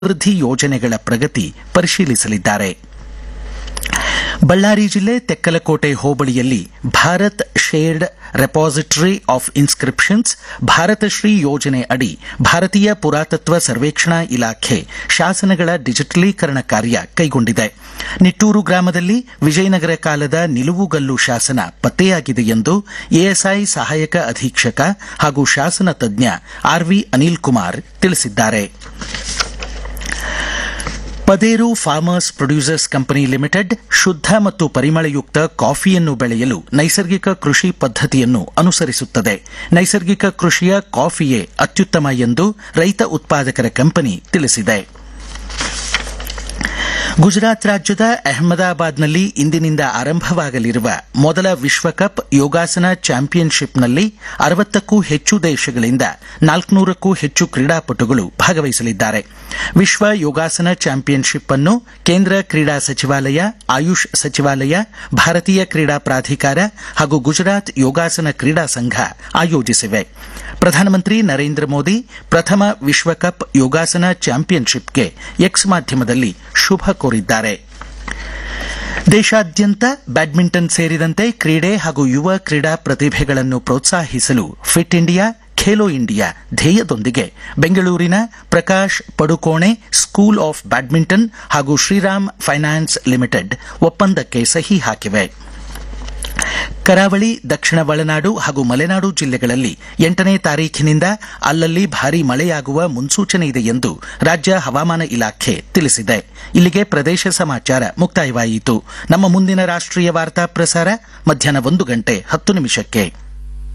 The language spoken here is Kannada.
ಅಭಿವೃದ್ಧಿ ಯೋಜನೆಗಳ ಪ್ರಗತಿ ಪರಿಶೀಲಿಸಲಿದ್ದಾರೆ ಬಳ್ಳಾರಿ ಜಿಲ್ಲೆ ತೆಕ್ಕಲಕೋಟೆ ಹೋಬಳಿಯಲ್ಲಿ Bharat shared repository of inscriptions Bharatashri ಯೋಜನೆ ಅಡಿ ಭಾರತೀಯ ಪುರಾತತ್ವ ಸರ್ವೇಕ್ಷಣಾ ಇಲಾಖೆ ಶಾಸನಗಳ ಡಿಜಿಟಲೀಕರಣ ಕಾರ್ಯ ಕೈಗೊಂಡಿದೆ ನಿಟ್ಟೂರು ಗ್ರಾಮದಲ್ಲಿ ವಿಜಯನಗರ ಕಾಲದ ನಿಲುವುಗಲ್ಲು ಶಾಸನ ಪತ್ತೆಯಾಗಿದೆ ಎಂದು ಎಎಸ್ಐ ಸಹಾಯಕ ಅಧೀಕ್ಷಕ ಹಾಗೂ ಶಾಸನ ತಜ್ಞ ಆರ್ವಿ ಅನಿಲ್ ಕುಮಾರ್ ತಿಳಿಸಿದ್ದಾರೆ Paderu farmers producers company limited ಶುದ್ಧ ಮತ್ತು ಪರಿಮಳಯುಕ್ತ ಕಾಫಿಯನ್ನು ಬೆಳೆಯಲು ನೈಸರ್ಗಿಕ ಕೃಷಿ ಪದ್ಧತಿಯನ್ನು ಅನುಸರಿಸುತ್ತದೆ ನೈಸರ್ಗಿಕ ಕೃಷಿಯ ಕಾಫಿಯೇ ಅತ್ಯುತ್ತಮ ಎಂದು ರೈತ ಉತ್ಪಾದಕರ ಕಂಪನಿ ತಿಳಿಸಿದೆ ಗುಜರಾತ್ ರಾಜ್ಯದ ಅಹಮದಾಬಾದ್ನಲ್ಲಿ ಇಂದಿನಿಂದ ಆರಂಭವಾಗಲಿರುವ ಮೊದಲ ವಿಶ್ವಕಪ್ ಯೋಗಾಸನ ಚಾಂಪಿಯನ್ಶಿಪ್ನಲ್ಲಿ ಅರವತ್ತಕ್ಕೂ ಹೆಚ್ಚು ದೇಶಗಳಿಂದ ನಾಲ್ಕುನೂರಕ್ಕೂ ಹೆಚ್ಚು ಕ್ರೀಡಾಪಟುಗಳು ಭಾಗವಹಿಸಲಿದ್ದಾರೆ ವಿಶ್ವ ಯೋಗಾಸನ ಚಾಂಪಿಯನ್ಶಿಪ್ ಅನ್ನು ಕೇಂದ್ರ ಕ್ರೀಡಾ ಸಚಿವಾಲಯ ಆಯುಷ್ ಸಚಿವಾಲಯ ಭಾರತೀಯ ಕ್ರೀಡಾ ಪ್ರಾಧಿಕಾರ ಹಾಗೂ ಗುಜರಾತ್ ಯೋಗಾಸನ ಕ್ರೀಡಾ ಸಂಘ ಆಯೋಜಿಸಿವೆ ಪ್ರಧಾನಮಂತ್ರಿ ನರೇಂದ್ರ ಮೋದಿ ಪ್ರಥಮ ವಿಶ್ವಕಪ್ ಯೋಗಾಸನ ಚಾಂಪಿಯನ್ಶಿಪ್ಗೆ ಎಕ್ಸ್ ಮಾಧ್ಯಮದಲ್ಲಿ ಶುಭ ಕೋರಿದ್ದಾರೆ ದೇಶಾದ್ಯಂತ ಬ್ಯಾಡ್ಮಿಂಟನ್ ಸೇರಿದಂತೆ ಕ್ರೀಡೆ ಹಾಗೂ ಯುವ ಕ್ರೀಡಾ ಪ್ರತಿಭೆಗಳನ್ನು ಪ್ರೋತ್ಸಾಹಿಸಲು ಫಿಟ್ ಇಂಡಿಯಾ ಖೇಲೋ ಇಂಡಿಯಾ ಧ್ಯೇಯದೊಂದಿಗೆ ಬೆಂಗಳೂರಿನ Prakash Padukone school of badminton ಹಾಗೂ ಶ್ರೀರಾಮ್ ಫೈನಾನ್ಸ್ ಲಿಮಿಟೆಡ್ ಒಪ್ಪಂದಕ್ಕೆ ಸಹಿ ಹಾಕಿವೆ ಕರಾವಳಿ ದಕ್ಷಿಣ ಒಳನಾಡು ಹಾಗೂ ಮಲೆನಾಡು ಜಿಲ್ಲೆಗಳಲ್ಲಿ ಎಂಟನೇ ತಾರೀಖಿನಿಂದ ಅಲ್ಲಲ್ಲಿ ಭಾರೀ ಮಳೆಯಾಗುವ ಮುನ್ಸೂಚನೆ ಇದೆ ಎಂದು ರಾಜ್ಯ ಹವಾಮಾನ ಇಲಾಖೆ ತಿಳಿಸಿದೆ ಇಲ್ಲಿಗೆ ಪ್ರದೇಶ ಸಮಾಚಾರ ಮುಕ್ತಾಯವಾಯಿತು ನಮ್ಮ ಮುಂದಿನ ರಾಷ್ಟ್ರೀಯ ವಾರ್ತಾ ಪ್ರಸಾರ ಮಧ್ಯಾಹ್ನ ಒಂದು ಗಂಟೆ ಹತ್ತು ನಿಮಿಷಕ್ಕೆ